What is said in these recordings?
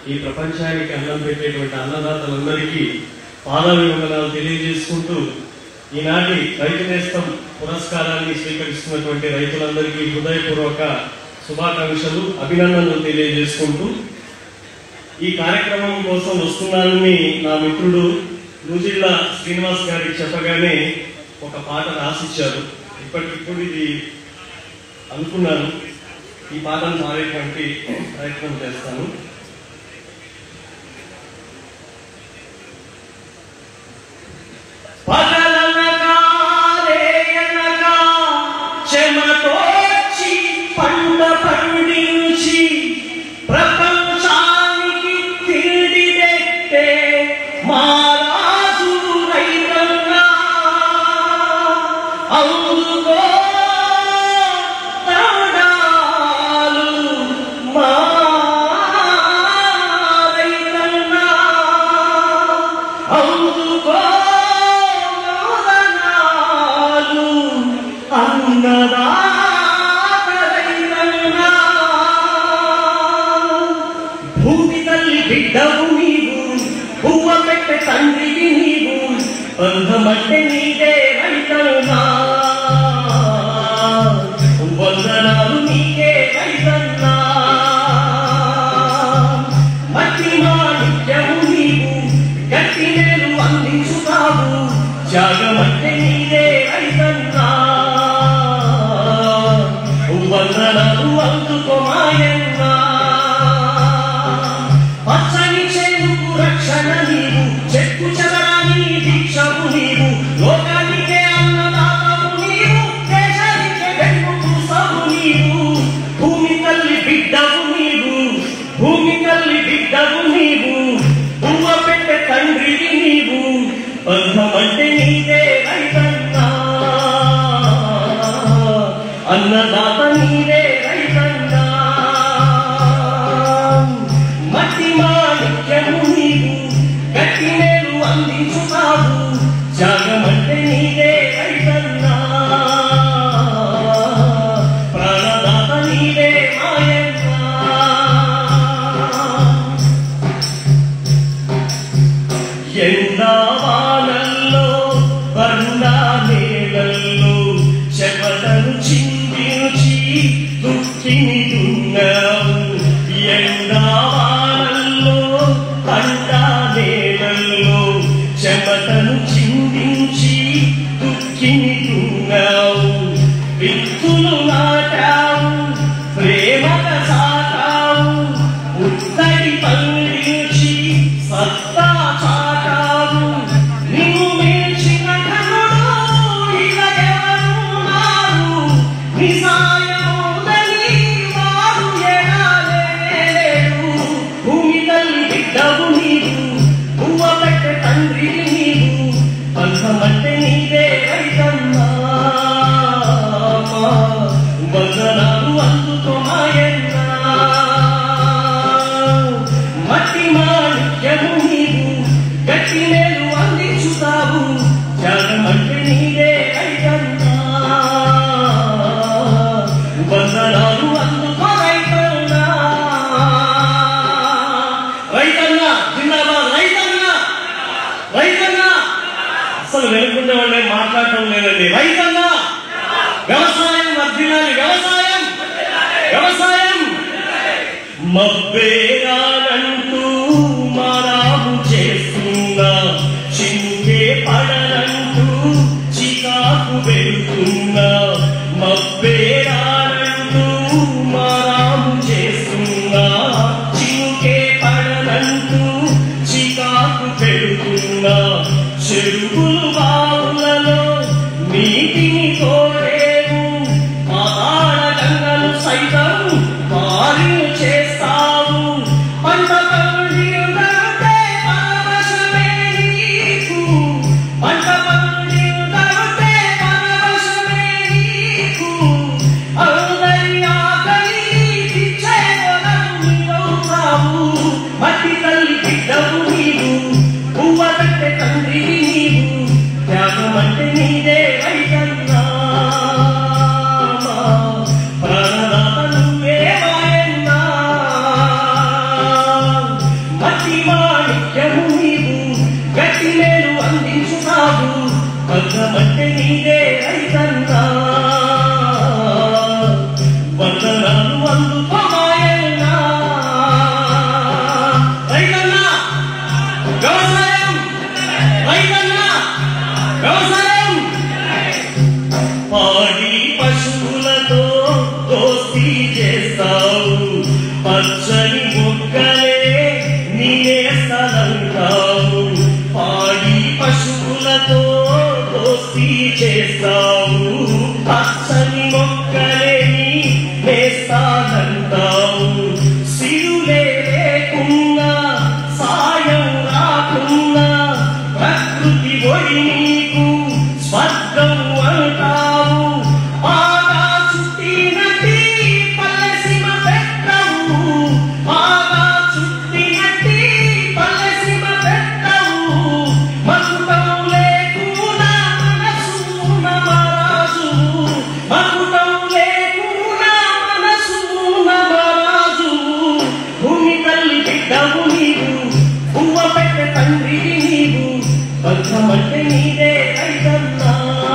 ఈ ప్రపంచానికి అన్నం పెట్టేటువంటి అన్నదాతలందరికీ పాదాభివందనాలు తెలియజేసుకుంటూ ఈనాటి రైతు నేస్తం పురస్కారాన్ని స్వీకరిస్తున్నటువంటి రైతులందరికీ హృదయపూర్వక శుభాకాంక్షలు అభినందనలు తెలియజేసుకుంటూ ఈ కార్యక్రమం కోసం వస్తున్నానని నా మిత్రుడు నూజిళ్ళ శ్రీనివాస్ గారికి చెప్పగానే ఒక పాట రాసిచ్చారు ఇప్పటికిప్పుడు ఇది అనుకున్నాను ఈ పాటను పాడేటువంటి ప్రయత్నం చేస్తాను పగలనగా రేయనగా చెమటోడ్చి పంట పండించి ప్రపంచానికి తిండి పెట్టే మారాజు రైతన్నా అందుకో తాడాలు మా రైతన్నా అందుకో నాదనాలు అన్నదాతరైనన్నా. భూమి తల్లి బిడ్డవు నీవు పువ్వ పెట్టె తండ్రివి నీవు బంధమంటే నీదే రైతన్నా వందనాలు నీకే రైతన్నా మట్టి మాణిక్యము నీవు గట్టి నేను అందించుతావు త్యాగమంటే నీదే రైతన్నా వందనాలు అందుకోమాయన్నా పచ్చని చెరుకు రక్షణ నీవు చెక్కు చెదరాని దీక్షవు నీవు లోకానికే అన్నదాతవు నీవు దేశానికే వెన్నుకు సవు నీవు భూమి తల్లి బిడ్డవు నీవు భూమి తల్లి బిడ్డవు నీవు పువ్వ పెట్టె తండ్రివి నీవు బంధమంటే నీదే రైతన్నా అన్నదాత నీదే రైతన్నా మట్టి మాణిక్యము నీవు గట్టి మేలు అందించుతావు త్యాగమంటే నీదే రైతన్నా ప్రాణదాత నీదే మాయన్నా ఎండావానల్లో బండా నేలల్లో చెమటను చిందించి దుఃఖిని దున్నావు ఎండావానల్లో బండా నేలల్లో చెమటను చిందించి దుఃఖిని దున్నావు విత్తులు నాటావు ప్రేమక సాటావు ఉత్తడి పండించి సత్తా చాటావు నిన్ను మించిన ఘనుడు ఇక ఎవరున్నారు నిసాయముదని వారు ఎడాలేడు భూమి తల్లి బిడ్డవు నీవు పువ్వ పెట్టె తండ్రి నీవు బంధమంటే నీదే రైతన్నా వందనాలు అందుకోమాయన్నా మట్టి మాణిక్యము నీవు గట్టి మేలు అందించుతావు త్యాగమంటే నీదే రైతన్నా వందనాలు అందుకో రైతన్నా రైతన్నా జిందాబాద్ రైతన్నా రైతన్నా అసలు వెనుకున్న వాళ్ళే మాట్లాడటం లేదండి రైతన్నా వ్యవసాయం వర్ధిల్లాలి వ్యవసాయం వ్యవసాయం మబ్బేరాలంటూ మారాము చేస్తున్నా చినుకే పడనంటూ చికాకు వెళ్తున్నా మబ్బేరాలంటూ మారాము చేస్తున్నా చినుకే పడనంటూ చికాకు పెడుతున్నా చెరువులు బావులలో నీటిని తోడేవు పాతాళ గంగలు సైతం పారిన చేస్తావు నేస్తలంటావు పాడి పశువులతో దోస్తీ చేస్తావు పచ్చని మొక్కలేని వేస్తానంటావు సిరులే లేకున్నా సాయం రాకున్నా ప్రకృతి ఒడి నీకు స్వర్గం అంటావు బాగా చుట్టినట్టి పల్లెసీమ పెట్టవు బాగా చుట్టినట్టి పల్లెసీమ పెట్టవు మకుటం లేకున్నా మనసున మరాజు మకుటం లేకున్నా మనసున మరాజు భూమి తల్లి బిడ్డవు నీవు పువ్వ పెట్టె తండ్రివి నీవు బంధమంటే నీదే రైతన్నా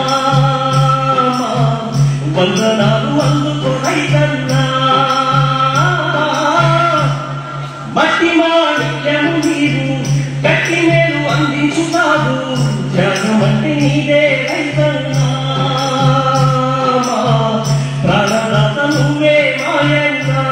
వందనాలు అందుకో రైతన్నా మట్టి మాణిక్యము నీవు గట్టి మేలు అందించుతావు త్యాగమంటే నీదే రైతన్నా ప్రాణదాత నువ్వే మాయన్నా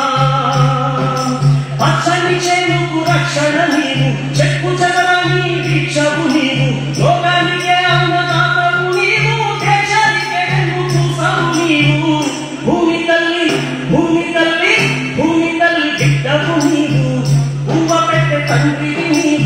పచ్చని చేనుకు రక్షణ నీవు చెక్కు చెదరని దీక్షవు నీవు లోకానికే అన్నదాతవు నీవు దేశానికే చూసావు నీవు భూమి తల్లి భూమి తల్లి భూమి తల్లి బిడ్డవు నీవు పువ్వ పెట్టే తండ్రివి నీవు